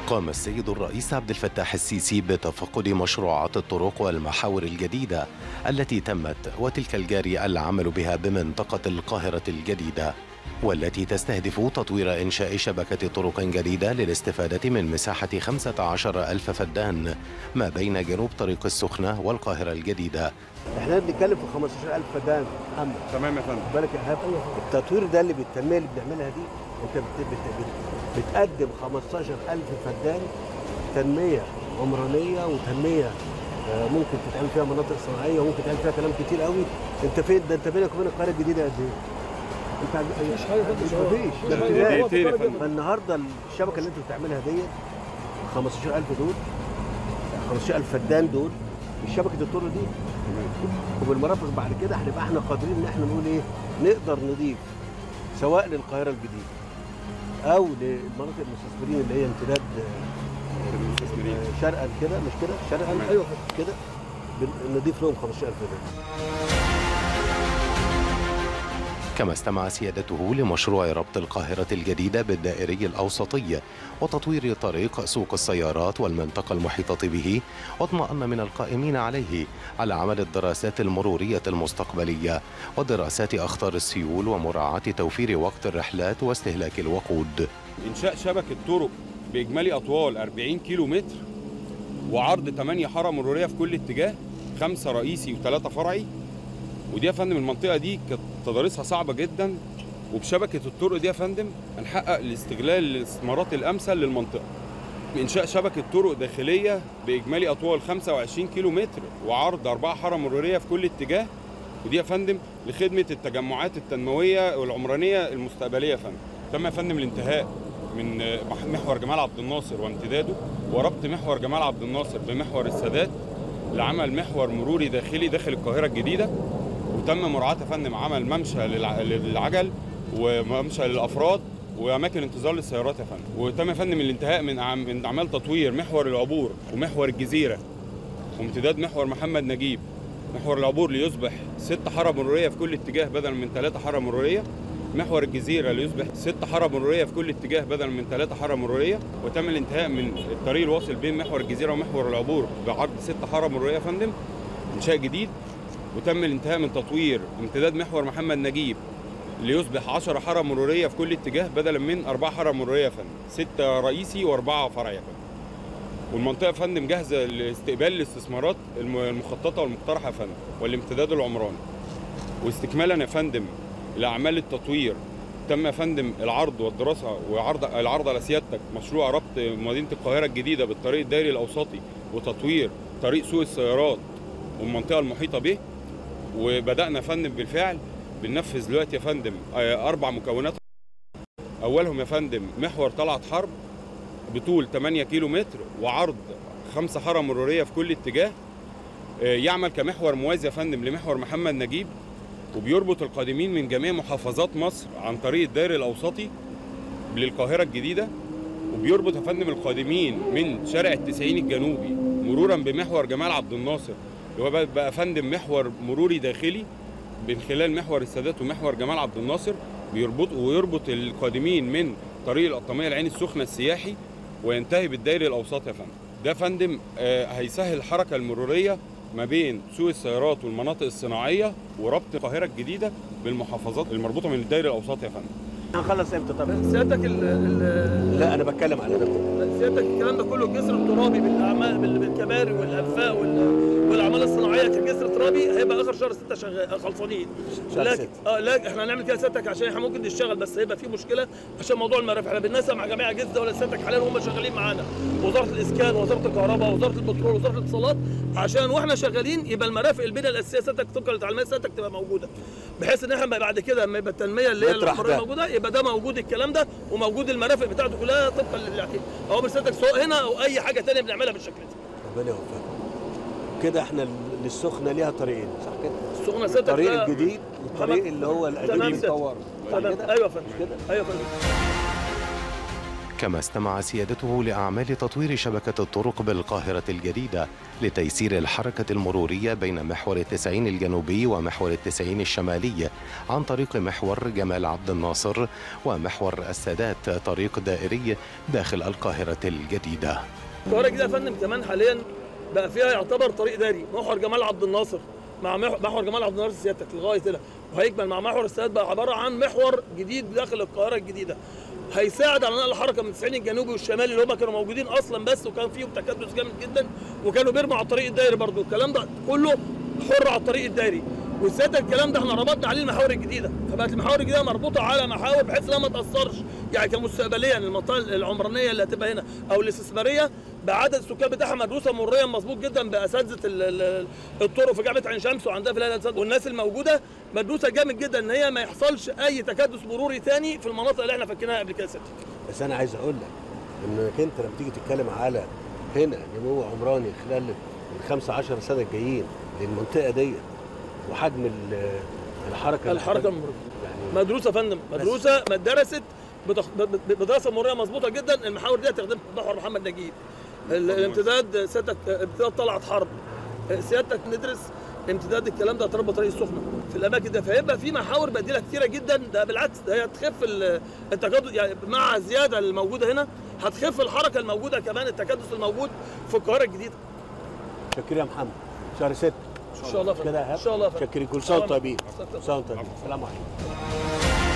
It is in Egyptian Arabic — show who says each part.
Speaker 1: قام السيد الرئيس عبد الفتاح السيسي بتفقد مشروعات الطرق والمحاور الجديدة التي تمت وتلك الجاري العمل بها بمنطقة القاهرة الجديدة والتي تستهدف تطوير إنشاء شبكة طرق جديدة للاستفادة من مساحة 15 ألف فدان ما بين جنوب طريق السخنة والقاهرة الجديدة
Speaker 2: احنا بنتكلم في 15000 فدان محمد
Speaker 3: تمام يا فندم
Speaker 2: بالك يا ايهاب التطوير ده اللي بالتنميه اللي بنعملها دي انت بت بت بت بتقدم 15000 فدان تنميه عمرانيه وتنميه آه، ممكن تتعمل فيها مناطق صناعيه وممكن تعمل فيها كلام كتير قوي انت فين ده انت بينك وبين القاهره الجديده قد ايه؟ انت عند-
Speaker 4: مفيش حاجه
Speaker 2: مش
Speaker 4: خالص
Speaker 2: مفيش ده
Speaker 3: ده
Speaker 2: ابتدائي
Speaker 3: دقيقتين يا فندم.
Speaker 2: فالنهارده الشبكه اللي انت بتعملها ديت 15000 دول 15000 فدان دول شبكه الطرق دي وبالمرافق بعد كده هنبقى احنا قادرين ان احنا نقول ايه نقدر نضيف سواء للقاهره الجديده او للمناطق المستثمرين اللي هي امتداد آه،
Speaker 3: المستثمرين
Speaker 2: آه، شرقا كده مش كده شرقا
Speaker 3: تمام.
Speaker 2: ايوه كده بن- نضيف لهم 15000 فدان
Speaker 1: كما استمع سيادته لمشروع ربط القاهرة الجديدة بالدائري الأوسطي وتطوير طريق سوق السيارات والمنطقة المحيطة به واطمأن من القائمين عليه على عمل الدراسات المرورية المستقبلية ودراسات أخطار السيول ومراعاة توفير وقت الرحلات واستهلاك الوقود
Speaker 3: انشاء شبكه طرق باجمالي اطوال 40 كيلو متر وعرض 8 حاره مروريه في كل اتجاه خمسه رئيسي وثلاثه فرعي ودي يا فندم المنطقه دي كانت تضاريسها صعبه جدا وبشبكه الطرق دي يا فندم هنحقق الاستغلال الاستثمارات الامثل للمنطقه انشاء شبكه طرق داخليه باجمالي اطوال 25 كيلو متر وعرض اربعه حاره مروريه في كل اتجاه ودي يا فندم لخدمه التجمعات التنمويه والعمرانيه المستقبليه يا فندم تم يا فندم الانتهاء من محور جمال عبد الناصر وامتداده وربط محور جمال عبد الناصر بمحور السادات لعمل محور مروري داخلي داخل القاهره الجديده وتم مراعاه يا فندم عمل ممشى للع- للعجل وممشى للافراد واماكن انتظار للسيارات يا فندم وتم يا فندم الانتهاء من أعم- من اعمال تطوير محور العبور ومحور الجزيره وامتداد محور محمد نجيب محور العبور ليصبح ست حاره مروريه في كل اتجاه بدلا من ثلاثه حاره مروريه محور الجزيرة ليصبح ست حارة مرورية في كل اتجاه بدلا من ثلاثة حارة مرورية وتم الانتهاء من الطريق الواصل بين محور الجزيرة ومحور العبور بعرض ست حارة مرورية يا فندم إنشاء جديد وتم الانتهاء من تطوير امتداد محور محمد نجيب ليصبح 10 حارة مرورية في كل اتجاه بدلا من أربعة حارة مرورية يا فندم ستة رئيسي وأربعة فرعي يا فندم والمنطقة يا فندم جاهزة لاستقبال الاستثمارات الم- المخططة والمقترحة يا فندم والامتداد العمراني واستكمالا يا فندم لاعمال التطوير تم يا فندم العرض والدراسه وعرض العرض على سيادتك مشروع ربط مدينه القاهره الجديده بالطريق الدائري الاوسطي وتطوير طريق سوق السيارات والمنطقه المحيطه به وبدانا يا فندم بالفعل بننفذ دلوقتي يا فندم آه، اربع مكونات اولهم يا فندم محور طلعت حرب بطول 8 كيلو متر وعرض خمسة حارة مرورية في كل اتجاه آه، يعمل كمحور موازي يا فندم لمحور محمد نجيب وبيربط القادمين من جميع محافظات مصر عن طريق الدائري الاوسطي للقاهره الجديده وبيربط يا فندم القادمين من شارع التسعين الجنوبي مرورا بمحور جمال عبد الناصر اللي هو بقى- بقى فندم محور مروري داخلي من خلال محور السادات ومحور جمال عبد الناصر بيربط ويربط القادمين من طريق القطاميه العين السخنه السياحي وينتهي بالدائري الاوسط يا فندم ده فندم آه، هيسهل الحركه المروريه ما بين سوق السيارات والمناطق الصناعيه وربط القاهره الجديده بالمحافظات المربوطه من الدائري الاوسط يا فندم
Speaker 2: هنخلص امتى طب
Speaker 4: سيادتك ال ال
Speaker 2: لا انا بتكلم على ده
Speaker 4: سيادتك الكلام ده كله الجسر الترابي بالاعمال بال- بالكباري والانفاق وال- والاعمال الصناعيه كالجسر الترابي هيبقى اخر شهر 6 شغال خلصانين
Speaker 2: شهر
Speaker 4: لكن
Speaker 2: ستة.
Speaker 4: اه لا احنا هنعمل كده سيادتك عشان احنا ممكن نشتغل بس هيبقى في مشكله عشان موضوع المرافق احنا بننسق مع جميع اجهزه ولا سيادتك حاليا وهم شغالين معانا وزاره الاسكان وزاره الكهرباء وزاره البترول وزاره الاتصالات عشان واحنا شغالين يبقى المرافق البنيه الاساسيه سيادتك طبقا لتعليمات سيادتك تبقى موجوده بحيث ان احنا بعد كده لما يبقى التنميه اللي هي
Speaker 2: نطرح
Speaker 4: العمرانية
Speaker 2: ده.
Speaker 4: موجوده يبقى ده موجود الكلام ده وموجود المرافق بتاعته كلها طبقا للاعتماد اوامر سيادتك سواء هنا او اي حاجه ثانيه بنعملها بالشكل ده
Speaker 2: ربنا يوفقك كده احنا للسخنه ليها طريقين صح كده
Speaker 4: السخنه سيادتك
Speaker 2: الطريق
Speaker 4: ده-
Speaker 2: الجديد والطريق اللي هو
Speaker 4: تمام
Speaker 2: القديم
Speaker 4: سيادتك.
Speaker 2: صح
Speaker 4: تمام
Speaker 2: كده؟
Speaker 4: ايوه يا فندم
Speaker 2: كده
Speaker 4: ايوه يا فندم
Speaker 1: كما استمع سيادته لأعمال تطوير شبكة الطرق بالقاهرة الجديدة لتيسير الحركة المرورية بين محور التسعين الجنوبي ومحور التسعين الشمالي عن طريق محور جمال عبد الناصر ومحور السادات طريق دائري داخل القاهرة الجديدة
Speaker 4: القاهره الجديده يا فندم كمان حاليا بقى فيها يعتبر طريق داري محور جمال عبد الناصر مع مح- محور جمال عبد الناصر سيادتك لغايه هنا وهيكمل مع محور السادات بقى عباره عن محور جديد داخل القاهره الجديده هيساعد على نقل الحركه من التسعين الجنوبي والشمالي اللي هم كانوا موجودين اصلا بس وكان فيهم تكدس جامد جدا وكانوا بيرموا على الطريق الدائري برضو الكلام ده كله حر على الطريق الدائري والسادة الكلام ده احنا ربطنا عليه المحاور الجديده فبقت المحاور الجديده مربوطه على محاور بحيث انها ما تاثرش يعني كمستقبليا المنطقه العمرانيه اللي هتبقى هنا او الاستثماريه بعدد السكان بتاعها مدروسه مروريا مظبوط جدا باساتذه ال- ال- الطرق في جامعه عين شمس وعندها في الهلال والناس الموجوده مدروسه جامد جدا ان هي ما يحصلش اي تكدس مروري تاني في المناطق اللي احنا فكيناها قبل كده يا ستي
Speaker 2: بس انا عايز اقول لك انك انت لما تيجي تتكلم على هنا نمو عمراني خلال ال 15 سنه الجايين للمنطقه ديت وحجم ال- الحركه
Speaker 4: الحركه المروريه
Speaker 2: يعني
Speaker 4: مدروسه يا فندم مدروسه ما درست بتخ... ب- ب- بدراسه مروريه مظبوطه جدا المحاور دي هتخدم محور محمد نجيب ال- الامتداد سيادتك امتداد طلعت حرب سيادتك ندرس امتداد الكلام ده هتربط طريق السخنه في الاماكن ده فيبقى في محاور بديله كتيره جدا ده بالعكس ده هي هتخف ال- التكدس يعني مع الزياده الموجوده هنا هتخف الحركه الموجوده كمان التكدس الموجود في القاهره الجديده
Speaker 2: شكرا يا محمد شهر 6
Speaker 4: ان شاء الله يا فندم.
Speaker 2: كده يا
Speaker 4: ان شاء الله يا فندم.
Speaker 2: شكرا كل سنه وانتم طيبين
Speaker 4: سلام.
Speaker 2: كل سنه وانتم طيبين السلام عليكم